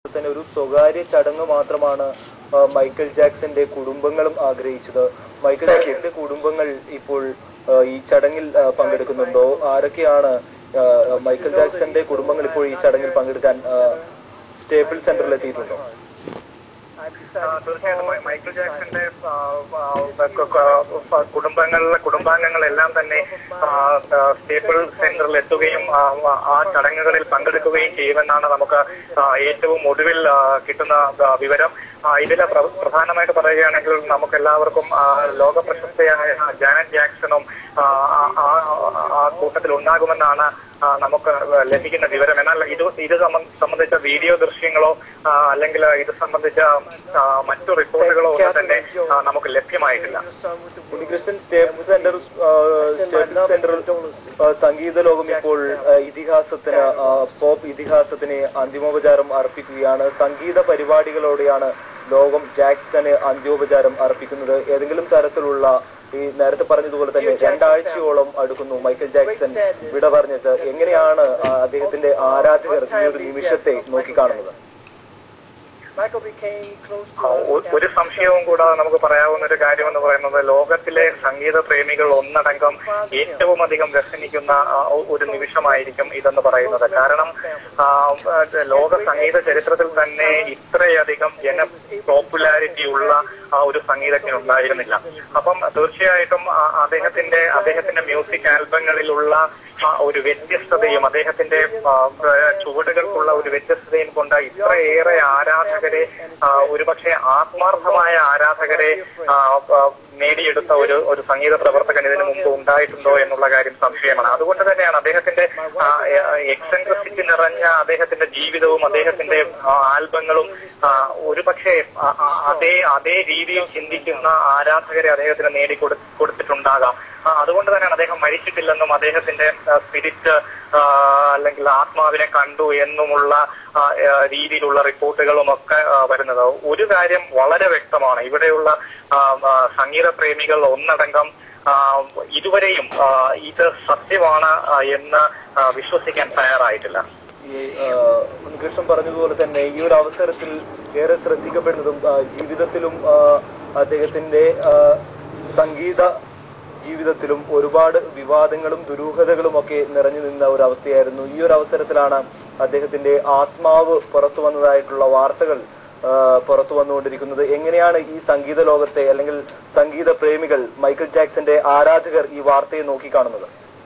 തന്നെ ഒരു സ്വകാര്യ ചടങ്ങ് മാത്രമാണ് ആ, മൈക്കൽ ജാക്സന്റെ കുടുംബങ്ങളും ആഗ്രഹിച്ചത് മൈക്കൽ ജാക്സന്റെ കുടുംബങ്ങൾ ഇപ്പോൾ ആ, ഈ ചടങ്ങിൽ ആ, പങ്കെടുക്കുന്നുണ്ടോ ആരൊക്കെയാണ് ആ, മൈക്കൽ ജാക്സന്റെ കുടുംബങ്ങൾ ഇപ്പോൾ ഈ ചടങ്ങിൽ പങ്കെടുക്കാൻ ആ, സ്റ്റേപ്പിൾ സെന്ററിൽ എത്തിയിട്ടുണ്ടോ ആ, തീർച്ചയായിട്ടും മൈ- മൈക്കിൾ ജാക്സന്റെ ആ, ആ, ക- ക- കുടുംബങ്ങളിലെ കുടുംബാംഗങ്ങളെല്ലാം തന്നെ ആ, ആ, സ്റ്റേപ്പിൾ സെന്ററിൽ എത്തുകയും ആ, ആ ചടങ്ങുകളിൽ പങ്കെടുക്കുകയും ചെയ്യുമെന്നാണ് നമുക്ക് ആ, ഏറ്റവും ഒടുവിൽ ആ, കിട്ടുന്ന ആ, വിവരം ആ, ഇതില് പ്ര- പ്രധാനമായിട്ട് പറയുകയാണെങ്കിൽ നമുക്ക് എല്ലാവർക്കും ആ, ലോക പ്രശസ്തയായ ജാനറ്റ് ജാക്സണും ആ, ആ- ആ- ആ കൂട്ടത്തിൽ ഉണ്ടാകുമെന്നാണ് ആ, നമുക്ക് ലഭിക്കുന്ന വിവരം എന്നാൽ ഇത് ഇത് സംബ- സംബന്ധിച്ച വീഡിയോ ദൃശ്യങ്ങളോ ആ, അല്ലെങ്കിൽ ഇത് സംബന്ധിച്ച ആ, മറ്റു റിപ്പോർട്ടുകളോ ഒന്നും തന്നെ ആ, നമുക്ക് ലഭ്യമായിട്ടില്ല ഉണ്ണികൃഷ്ണൻ സ്റ്റേപ്പിൾ സെന്റർ ആ, സ്റ്റേപ്പിൾ സെന്ററിൽ ആ, സംഗീത ലോകം ഇപ്പോൾ ആ, ഇതിഹാസത്തിന് ആ, പോപ്പ് ഇതിഹാസത്തിന് അന്തിമോപചാരം അർപ്പിക്കുകയാണ് സംഗീത പരിപാടികളോടെയാണ് ലോകം ജാക്സന് അന്ത്യോപചാരം അർപ്പിക്കുന്നത് ഏതെങ്കിലും തരത്തിലുള്ള ഈ നേരത്തെ പറഞ്ഞതുപോലെ തന്നെ രണ്ടാഴ്ചയോളം അടുക്കുന്നു മൈക്കൽ ജാക്സൺ വിട പറഞ്ഞിട്ട് എങ്ങനെയാണ് ആ, അദ്ദേഹത്തിന്റെ ആരാധകർ ഈ ഒരു നിമിഷത്തെ നോക്കിക്കാണുന്നത് Michael became close to ആ, us. ഒ- ഒരു സംശയവും കൂടാതെ നമുക്ക് പറയാവുന്ന ഒരു കാര്യം എന്ന് പറയുന്നത് ലോകത്തിലെ സംഗീത പ്രേമികൾ ഒന്നടങ്കം ഏറ്റവും അധികം വ്യസനിക്കുന്ന ആ, ഒ- ഒരു നിമിഷമായിരിക്കും ഇതെന്ന് പറയുന്നത് കാരണം ആ, ആ, ലോക സംഗീത ചരിത്രത്തിൽ തന്നെ ഇത്രയധികം ജന പോപ്പുലാരിറ്റി ഉള്ള ആ ഒരു സംഗീതജ്ഞൻ ഉണ്ടായിരുന്നില്ല അപ്പം തീർച്ചയായിട്ടും ആ, അദ്ദേഹത്തിന്റെ അദ്ദേഹത്തിന്റെ മ്യൂസിക് ആൽബങ്ങളിലുള്ള ആ ഒരു വ്യത്യസ്തതയും അദ്ദേഹത്തിന്റെ ആ, ആ, ചുവടുകൾക്കുള്ള ഒരു വ്യത്യസ്തതയും കൊണ്ട് ഇത്രയേറെ ആരാധകരെ ആ, ഒരുപക്ഷെ ആത്മാർത്ഥമായ ആരാധകരെ ആ, ആ, നേടിയെടുത്ത ഒരു ഒരു സംഗീത പ്രവർത്തകൻ ഇതിനു മുമ്പ് ഉണ്ടായിട്ടുണ്ടോ എന്നുള്ള കാര്യം സംശയമാണ് അതുകൊണ്ട് തന്നെയാണ് അദ്ദേഹത്തിന്റെ എക്സെൻട്രസിറ്റി നിറഞ്ഞ അദ്ദേഹത്തിന്റെ ജീവിതവും അദ്ദേഹത്തിന്റെ ആ, ആൽബങ്ങളും ആ, ഒരുപക്ഷെ ആ, ആ, അതേ അതേ രീതിയിൽ ചിന്തിക്കുന്ന ആരാധകരെ അദ്ദേഹത്തിന് നേടിക്കൊടു കൊടുത്തിട്ടുണ്ടാകാം ആ, അതുകൊണ്ട് തന്നെയാണ് അദ്ദേഹം മരിച്ചിട്ടില്ലെന്നും അദ്ദേഹത്തിന്റെ സ്പിരിറ്റ് അല്ലെങ്കിൽ ആത്മാവിനെ കണ്ടു എന്നുമുള്ള ആ, ആ, രീതിയിലുള്ള റിപ്പോർട്ടുകളും ഒക്കെ ആ, വരുന്നത് ഒരു കാര്യം വളരെ വ്യക്തമാണ് ഇവിടെയുള്ള ആ, ആ, സംഗീത പ്രേമികൾ ഒന്നടങ്കം ആ, ഇതുവരെയും ആ, ഇത് സത്യമാണ് ആ, എന്ന് ആ, വിശ്വസിക്കാൻ തയ്യാറായിട്ടില്ല ഈ ഉണ്ണികൃഷ്ണൻ പറഞ്ഞതുപോലെ തന്നെ ഈ ഒരു അവസരത്തിൽ ഏറെ ശ്രദ്ധിക്കപ്പെടുന്നതും ആ, ജീവിതത്തിലും ആ, അദ്ദേഹത്തിന്റെ ആ, സംഗീത ജീവിതത്തിലും ഒരുപാട് വിവാദങ്ങളും ദുരൂഹതകളും ഒക്കെ നിറഞ്ഞു നിന്ന ഒരു അവസ്ഥയായിരുന്നു ഈ ഒരു അവസരത്തിലാണ് അദ്ദേഹത്തിന്റെ ആത്മാവ് പുറത്തു വന്നതായിട്ടുള്ള വാർത്തകൾ ആ, പുറത്തു വന്നുകൊണ്ടിരിക്കുന്നത് എങ്ങനെയാണ് ഈ സംഗീത ലോകത്തെ അല്ലെങ്കിൽ സംഗീത പ്രേമികൾ മൈക്കിൾ ജാക്സന്റെ ആരാധകർ ഈ വാർത്തയെ നോക്കിക്കാണുന്നത്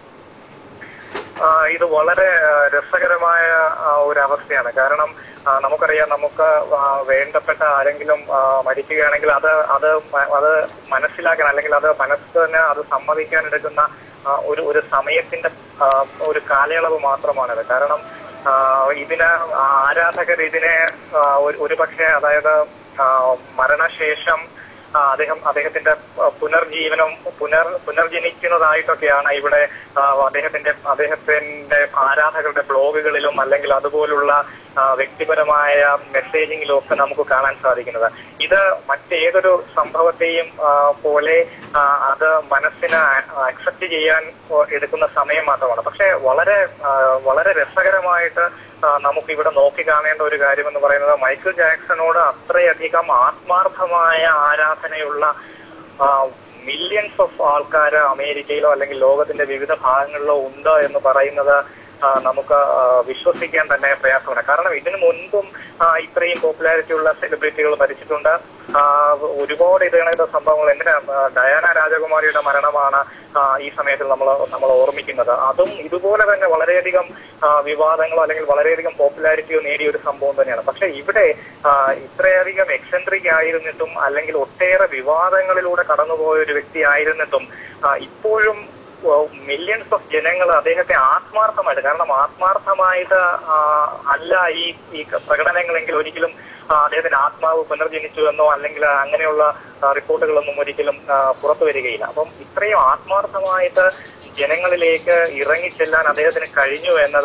ആ, ഇത് വളരെ ആ, രസകരമായ ആ, ഒരു അവസ്ഥയാണ് കാരണം ആ, നമുക്കറിയാം നമുക്ക് ആ, വേണ്ടപ്പെട്ട ആരെങ്കിലും ആ, മരിക്കുകയാണെങ്കിൽ അത് അത് മ- അത് മനസ്സിലാക്കാൻ അല്ലെങ്കിൽ അത് മനസ്സിന് അത് സമ്മതിക്കാൻ എടുക്കുന്ന ആ, ഒരു ഒരു സമയത്തിന്റെ ആ, ഒരു കാലയളവ് മാത്രമാണത് കാരണം ആ, ഇതിന് ആരാധകർ ഇതിനെ ആ, ഒരു- ഒരു പക്ഷേ അതായത് ആ, മരണശേഷം ആ, അദ്ദേഹം അദ്ദേഹത്തിന്റെ ആ, പുനർജീവനം പുനർ പുനർജനിക്കുന്നതായിട്ടൊക്കെയാണ് ഇവിടെ ആ, അദ്ദേഹത്തിന്റെ അദ്ദേഹത്തിന്റെ ആരാധകരുടെ ബ്ലോഗുകളിലും അല്ലെങ്കിൽ അതുപോലുള്ള ആ, വ്യക്തിപരമായ മെസ്സേജിങ്ങിലും ഒക്കെ നമുക്ക് കാണാൻ സാധിക്കുന്നത് ഇത് മറ്റേതൊരു സംഭവത്തെയും ആ, പോലെ ആ, അത് മനസ്സിന് അക്സെപ്റ്റ് ചെയ്യാൻ ഓ, എടുക്കുന്ന സമയം മാത്രമാണ് പക്ഷെ വളരെ ആ, വളരെ രസകരമായിട്ട് ആ, നമുക്ക് ഇവിടെ നോക്കി കാണേണ്ട ഒരു കാര്യം എന്ന് പറയുന്നത് മൈക്കിൾ ജാക്സണോട് അത്രയധികം ആത്മാർത്ഥമായ ആരാധനയുള്ള മില്യൺസ് ഓഫ് ആൾക്കാർ അമേരിക്കയിലോ അല്ലെങ്കിൽ ലോകത്തിന്റെ വിവിധ ഭാഗങ്ങളിലോ ഉണ്ട് എന്ന് പറയുന്നത് ആ, നമുക്ക് ആ, വിശ്വസിക്കാൻ തന്നെ പ്രയാസമാണ് കാരണം ഇതിനു മുൻപും ആ, ഇത്രയും പോപ്പുലാരിറ്റി ഉള്ള സെലിബ്രിറ്റികൾ മരിച്ചിട്ടുണ്ട് ആ, ഒരുപാട് ഇതേണ സംഭവങ്ങൾ എന്തിനാ ആ, ഡയാന രാജകുമാരിയുടെ മരണമാണ് ആ, ഈ സമയത്തിൽ നമ്മൾ നമ്മൾ ഓർമ്മിക്കുന്നത് അതും ഇതുപോലെ തന്നെ വളരെയധികം ആ, വിവാദങ്ങളോ അല്ലെങ്കിൽ വളരെയധികം പോപ്പുലാരിറ്റിയോ നേടിയ ഒരു സംഭവം തന്നെയാണ് പക്ഷെ ഇവിടെ ആ, ഇത്രയധികം എക്സെൻട്രിക് ആയിരുന്നിട്ടും അല്ലെങ്കിൽ ഒട്ടേറെ വിവാദങ്ങളിലൂടെ കടന്നുപോയ ഒരു വ്യക്തി ആയിരുന്നിട്ടും ആ, ഇപ്പോഴും മില്യൺസ് ഓഫ് ജനങ്ങൾ അദ്ദേഹത്തെ ആത്മാർത്ഥമായിട്ട് കാരണം ആത്മാർത്ഥമായിട്ട് ആ, അല്ല ഈ ഈ പ്രകടനങ്ങളെങ്കിൽ ഒരിക്കലും ആ, അദ്ദേഹത്തിന്റെ ആത്മാവ് പുനർജനിച്ചു എന്നോ അല്ലെങ്കിൽ അങ്ങനെയുള്ള ആ, റിപ്പോർട്ടുകളൊന്നും ഒരിക്കലും ആ, പുറത്തു വരികയില്ല അപ്പം ഇത്രയും ആത്മാർത്ഥമായിട്ട് ജനങ്ങളിലേക്ക് ഇറങ്ങിച്ചെല്ലാൻ അദ്ദേഹത്തിന് കഴിഞ്ഞു എന്നത്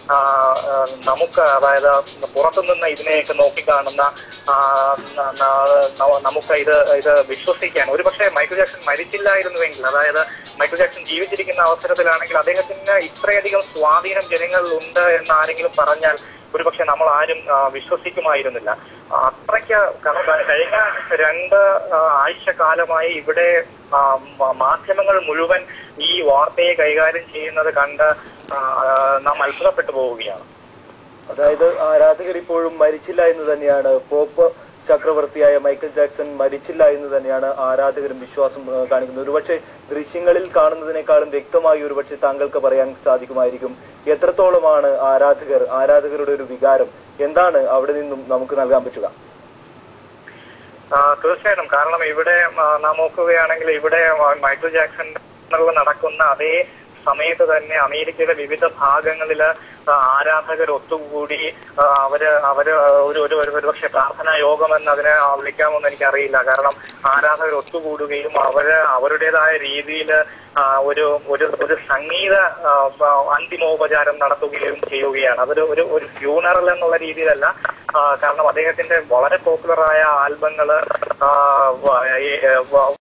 ആ, ആ, നമുക്ക് അതായത് പുറത്തുനിന്ന് ഇതിനെയൊക്കെ നോക്കിക്കാണുന്ന ആ, ന- ന- ന- നമുക്ക് ഇത് ഇത് വിശ്വസിക്കാൻ ഒരുപക്ഷെ മൈക്കിൾ ജാക്സൺ മരിച്ചില്ലായിരുന്നുവെങ്കിൽ അതായത് മൈക്കിൾ ജാക്സൺ ജീവിച്ചിരിക്കുന്ന അവസരത്തിലാണെങ്കിൽ അദ്ദേഹത്തിന് ഇത്രയധികം സ്വാധീനം ജനങ്ങളിൽ ഉണ്ട് എന്ന് ആരെങ്കിലും പറഞ്ഞാൽ ഒരുപക്ഷെ നമ്മൾ ആരും ആ, വിശ്വസിക്കുമായിരുന്നില്ല അത്രയ്ക്ക് കാരണം കഴിഞ്ഞ രണ്ട് ആ, ആഴ്ചക്കാലമായി ഇവിടെ ആ, മ- മാധ്യമങ്ങൾ മുഴുവൻ ഈ വാർത്തയെ കൈകാര്യം ചെയ്യുന്നത് കണ്ട് ആ, ആ, നാം അത്ഭുതപ്പെട്ടു പോവുകയാണ് അതായത് ആരാധകർ ഇപ്പോഴും മരിച്ചില്ല എന്ന് തന്നെയാണ് പോപ്പ് ചക്രവർത്തിയായ മൈക്കിൾ ജാക്സൺ മരിച്ചില്ല എന്ന് തന്നെയാണ് ആരാധകരും വിശ്വാസം ആ, കാണിക്കുന്നത് ഒരുപക്ഷെ ദൃശ്യങ്ങളിൽ കാണുന്നതിനേക്കാളും വ്യക്തമായി ഒരുപക്ഷെ താങ്കൾക്ക് പറയാൻ സാധിക്കുമായിരിക്കും എത്രത്തോളമാണ് ആരാധകർ ആരാധകരുടെ ഒരു വികാരം എന്താണ് അവിടെ നിന്നും നമുക്ക് നൽകാൻ പറ്റുക ആ, തീർച്ചയായിട്ടും കാരണം ഇവിടെ ആ, നാം നോക്കുകയാണെങ്കിൽ ഇവിടെ മ- മൈക്കിൾ ജാക്സൺ നടക്കുന്ന അതേ സമയത്ത് തന്നെ അമേരിക്കയുടെ വിവിധ ഭാഗങ്ങളില് ആ, ആരാധകർ ഒത്തുകൂടി ആ, അവര് അവര് ഒരു ഒരു ഒരു ഒരുപക്ഷെ പ്രാർത്ഥനാ യോഗം എന്ന് അതിനെ ആ, വിളിക്കാമോന്ന് എനിക്കറിയില്ല കാരണം ആരാധകർ ഒത്തുകൂടുകയും അവര് അവരുടേതായ രീതിയിൽ ഒരു ഒരു ഒരു സംഗീത ആ, ആ, അന്തിമോപചാരം നടത്തുകയും ചെയ്യുകയാണ് അതൊരു ഒരു ഒരു ഫ്യൂണറൽ എന്നുള്ള രീതിയിലല്ല ആ, കാരണം അദ്ദേഹത്തിന്റെ വളരെ പോപ്പുലറായ ആൽബങ്ങള് ആ, വ- ഏ- വ-